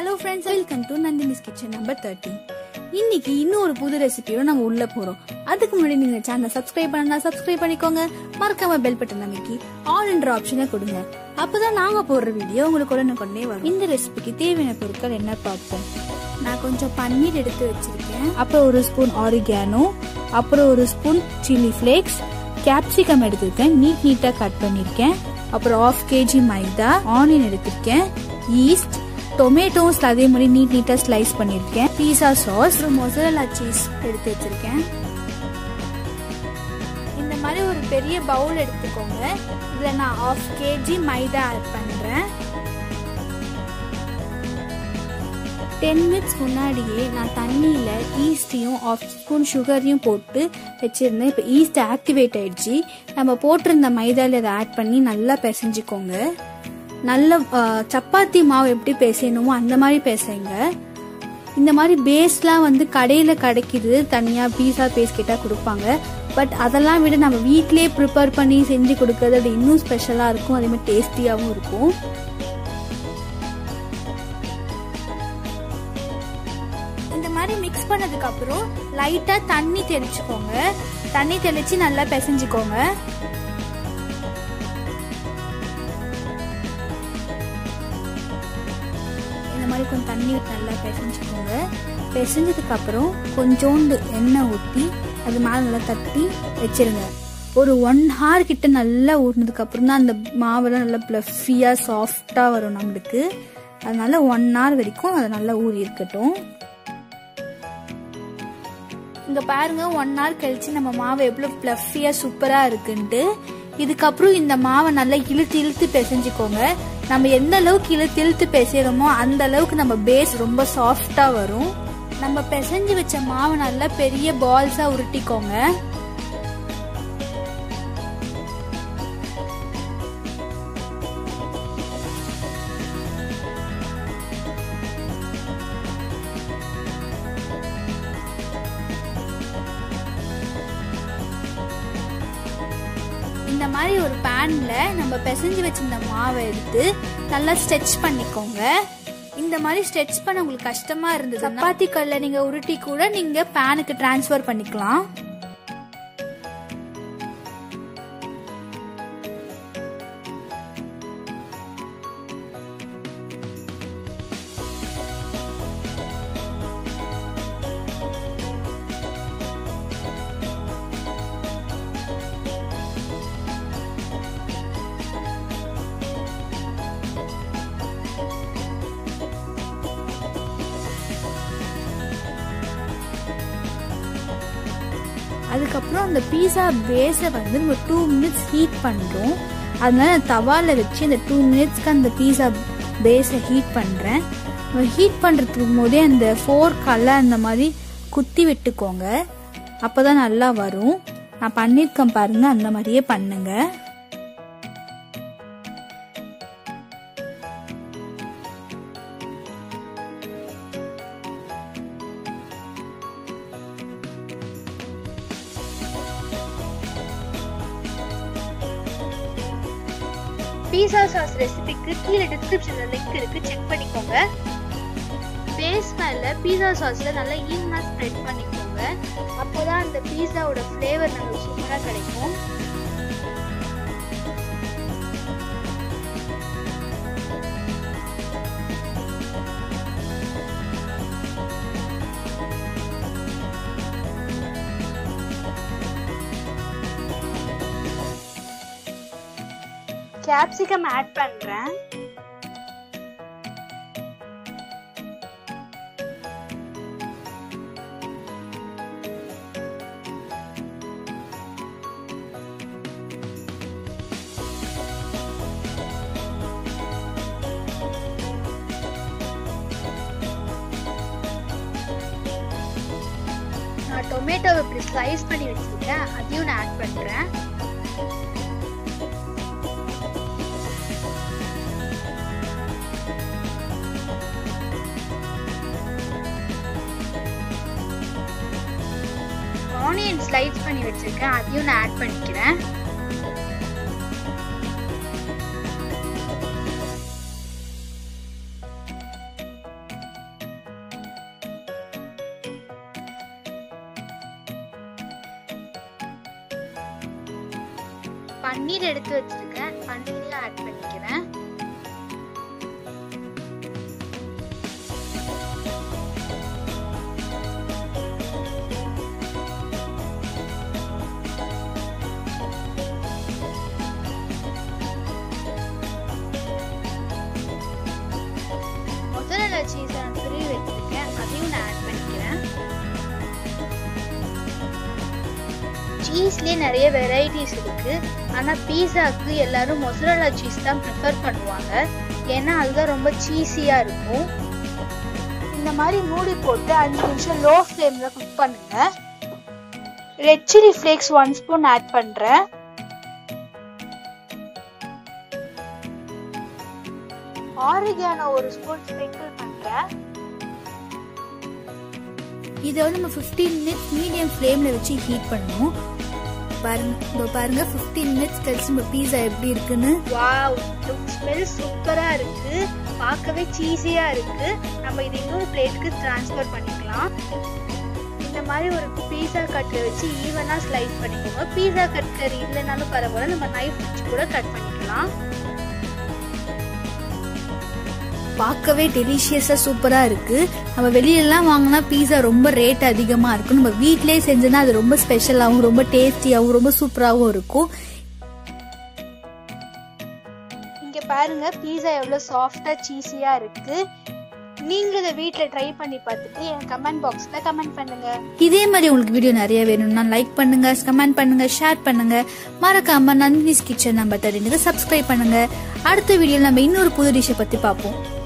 hello friends welcome to Nandini's kitchen number thirty இன்னைக்கு இன்னும் ஒரு புது ரெசிபியோட நம்ம உள்ள போறோம் அதுக்கு முன்னாடி நீங்க சேனலை சப்ஸ்கிரைப் பண்ணா சப்ஸ்கிரைப் பண்ணிக்கோங்க மறக்காம பெல் பட்டன் அமைக்கி ஆல் என்ற ஆப்ஷனை கொடுங்க அப்பதான் நாங்க போடுற வீடியோ உங்களுக்கு உடனே கொண்டே வரும் இந்த ரெசிபிக்கு தேவையான பொருட்கள் என்ன பார்ப்போம் நான் கொஞ்சம் பன்னீர் எடுத்து வச்சிருக்கேன் அப்புறம் ஒரு ஸ்பூன் ஆரிகானோ அப்புறம் ஒரு ஸ்பூன் சில்லி ஃபிளேக்ஸ் கேப்சிகம் எடுத்திருக்கேன் நீட் நீட்டா கட் பண்ணிருக்கேன் அப்புறம் ஆஃப் கேஜி மைதா ஆனியன் எடுத்திருக்கேன் ஈஸ்ட் டொமேட்டோஸ் அதே மாதிரி நீட் நீட்டா ஸ்லைஸ் பண்ணிருக்கேன் பீஸா சாஸ் அப்புறம் மொசரலா சீஸ் எடுத்து வச்சிருக்கேன் இந்த மாதிரி ஒரு பெரிய பவுல் எடுத்துக்கோங்க இதுல நான் ஆஃப் கேஜி மைதா ஆட் பண்றேன் டென் மினிட்ஸ் முன்னாடியே நான் தண்ணியில் ஈஸ்டையும் ஆஃப் ஸ்பூன் சுகரையும் போட்டு வச்சுருந்தேன் இப்போ ஈஸ்ட் ஆக்டிவேட் ஆயிடுச்சு நம்ம போட்டிருந்த மைதாவில் அதை ஆட் பண்ணி நல்லா பிசைஞ்சுக்கோங்க நல்ல சப்பாத்தி மாவு எப்படி பிசையணுமோ அந்த மாதிரி பிசைங்க இந்த மாதிரி பேஸ்லாம் வந்து கடையில் கிடைக்கிது தனியாக பீஸா பேஸ் கேட்டால் கொடுப்பாங்க பட் அதெல்லாம் விட நம்ம வீட்டிலே ப்ரிப்பேர் பண்ணி செஞ்சு கொடுக்கறது அது இன்னும் ஸ்பெஷலாக இருக்கும் அதே மாதிரி டேஸ்டியாகவும் இருக்கும் இந்த மாதிரி மிக்ஸ் பண்ணதுக்கு அப்புறம் லைட்டா தண்ணி தெளிச்சுக்கோங்க தண்ணி தெளிச்சு நல்லா பிசைஞ்சுக்கோங்க இந்த மாதிரி கொஞ்சம் தண்ணி விட்டு நல்லா பிசைஞ்சுக்கோங்க பிசைஞ்சதுக்கு அப்புறம் கொஞ்சோண்டு எண்ணெய் ஊற்றி அது மேலே நல்லா தட்டி வச்சிருங்க ஒரு ஒன் ஹவர் கிட்ட நல்லா ஊறினதுக்கு அப்புறம் தான் அந்த மாவெல்லாம் நல்லா ப்ளஃபியாக சாஃப்டாக வரும் நம்மளுக்கு அதனால ஒன் ஹவர் வரைக்கும் அது நல்லா ஊறி இருக்கட்டும் இங்க பாருங்க ஒன் ஹவர் கழிச்சு நம்ம மாவு எவ்வளவு பிளஃபியா சூப்பரா இருக்குன்ட்டு இதுக்கப்புறம் இந்த மாவை நல்லா இழுத்து இழுத்து பிசைஞ்சுக்கோங்க நம்ம எந்த அளவுக்கு இழுத்து இழுத்து பிசைறோமோ அந்த அளவுக்கு நம்ம பேஸ் ரொம்ப சாஃப்டா வரும் நம்ம பிசைஞ்சு வச்ச மாவை நல்லா பெரிய பால்ஸா உருட்டிக்கோங்க இந்த மாதிரி ஒரு பேன்ல நம்ம பிசைஞ்சு வச்சிருந்த மாவை எடுத்து நல்லா ஸ்ட்ரெச் பண்ணிக்கோங்க இந்த மாதிரி ஸ்ட்ரெச் பண்ண உங்களுக்கு கஷ்டமா இருந்தது சப்பாத்தி கல்ல நீங்க உருட்டி கூட நீங்க பேனுக்கு டிரான்ஸ்ஃபர் பண்ணிக்கலாம் அதுக்கப்புறம் அந்த பீஸா பேஸை வந்து நம்ம டூ மினிட்ஸ் ஹீட் பண்ணுறோம் அதனால தவாவில் வச்சு அந்த டூ மினிட்ஸ்க்கு அந்த பீஸா பேஸை ஹீட் பண்ணுறேன் ஹீட் பண்ணுறதுக்கு போதே அந்த ஃபோர் கல்ல அந்த மாதிரி குத்தி விட்டுக்கோங்க அப்போ தான் நல்லா வரும் நான் பண்ணியிருக்கேன் பாருங்க அந்த மாதிரியே பண்ணுங்க பீஸா சாஸ் ரெசிபிக்கு கீழே டிஸ்கிரிப்ஷன்ல லிங்க் இருக்கு செக் பண்ணிக்கோங்க பேஸ் மேல பீஸா சாஸ்ல நல்லா ஈவனா ஸ்ப்ரெட் பண்ணிக்கோங்க அப்போதான் அந்த பீஸாவோட ஃப்ளேவர் நமக்கு சூப்பரா கிடைக்கும் கேப்சிகம் ஆட் பண்றேன் நான் டொமேட்டோ இப்படி ஸ்லைஸ் பண்ணி வச்சிருக்கேன் அதையும் நான் ஆட் பண்றேன் ஆனியன் ஸ்லைஸ் பண்ணி வச்சிருக்கேன் அதையும் நான் ஆட் பண்ணிக்கிறேன் பன்னீர் எடுத்து வச்சிருக்கேன் பன்னீரையும் ஆட் பண்ணிக்கிறேன் முதல்ல சீஸை நான் துருவி வச்சிருக்கேன் அதையும் நான் ஆட் பண்ணிக்கிறேன் சீஸ்லேயே நிறைய வெரைட்டிஸ் இருக்கு ஆனால் பீஸாக்கு எல்லாரும் மொசரலா சீஸ் தான் ப்ரிஃபர் பண்ணுவாங்க ஏன்னா அதுதான் ரொம்ப சீஸியாக இருக்கும் இந்த மாதிரி மூடி போட்டு அஞ்சு நிமிஷம் லோ ஃப்ளேமில் குக் பண்ணுங்க red chilli flakes one spoon add பண்ணுறேன் ஆரிகானோ ஒரு ஸ்பூன் ஸ்ப்ரிங்கிள் பண்ணுறேன் இதை வந்து நம்ம ஃபிஃப்டீன் மினிட்ஸ் மீடியம் ஃப்ளேமில் வச்சு ஹீட் பண்ணணும் பாருங்க இதோ பாருங்க ஃபிஃப்டீன் மினிட்ஸ் கழிச்சு நம்ம பீஸா எப்படி இருக்குன்னு வாவ் ஸ்மெல் சூப்பரா இருக்கு பார்க்கவே சீஸியா இருக்கு நம்ம இது இன்னொரு பிளேட்டுக்கு ட்ரான்ஸ்ஃபர் பண்ணிக்கலாம் இந்த மாதிரி ஒரு பீஸா கட்டை வச்சு ஈவனா ஸ்லைஸ் பண்ணிக்கோங்க பீஸா கட்டர் இல்லைனாலும் பரவாயில்ல நம்ம நைஃப் வச்சு கூட கட் பண்ணிக்கலாம் பார்க்கவே டெலிஷியஸாக சூப்பராக இருக்கு நம்ம வெளியிலலாம் வாங்கினா பீஸா ரொம்ப ரேட் அதிகமாக இருக்கும் நம்ம வீட்டிலேயே செஞ்சோன்னா அது ரொம்ப ஸ்பெஷலாகவும் ரொம்ப டேஸ்டியாகவும் ரொம்ப சூப்பராகவும் இருக்கும் இங்க பாருங்க பீஸா எவ்வளவு சாஃப்டா சீஸியா இருக்கு நீங்களும் இதை வீட்டில் ட்ரை பண்ணி பார்த்துட்டு என் கமெண்ட் பாக்ஸில் கமெண்ட் பண்ணுங்க இதே மாதிரி உங்களுக்கு வீடியோ நிறைய வேணும்னா லைக் பண்ணுங்க கமெண்ட் பண்ணுங்க ஷேர் பண்ணுங்க மறக்காம நந்தினிஸ் கிச்சன் நம்ம தடினுக்கு சப்ஸ்கிரைப் பண்ணுங்க அடுத்த வீடியோல நம்ம இன்னொரு புது டிஷ்ஷை பத்தி பார்ப்போம்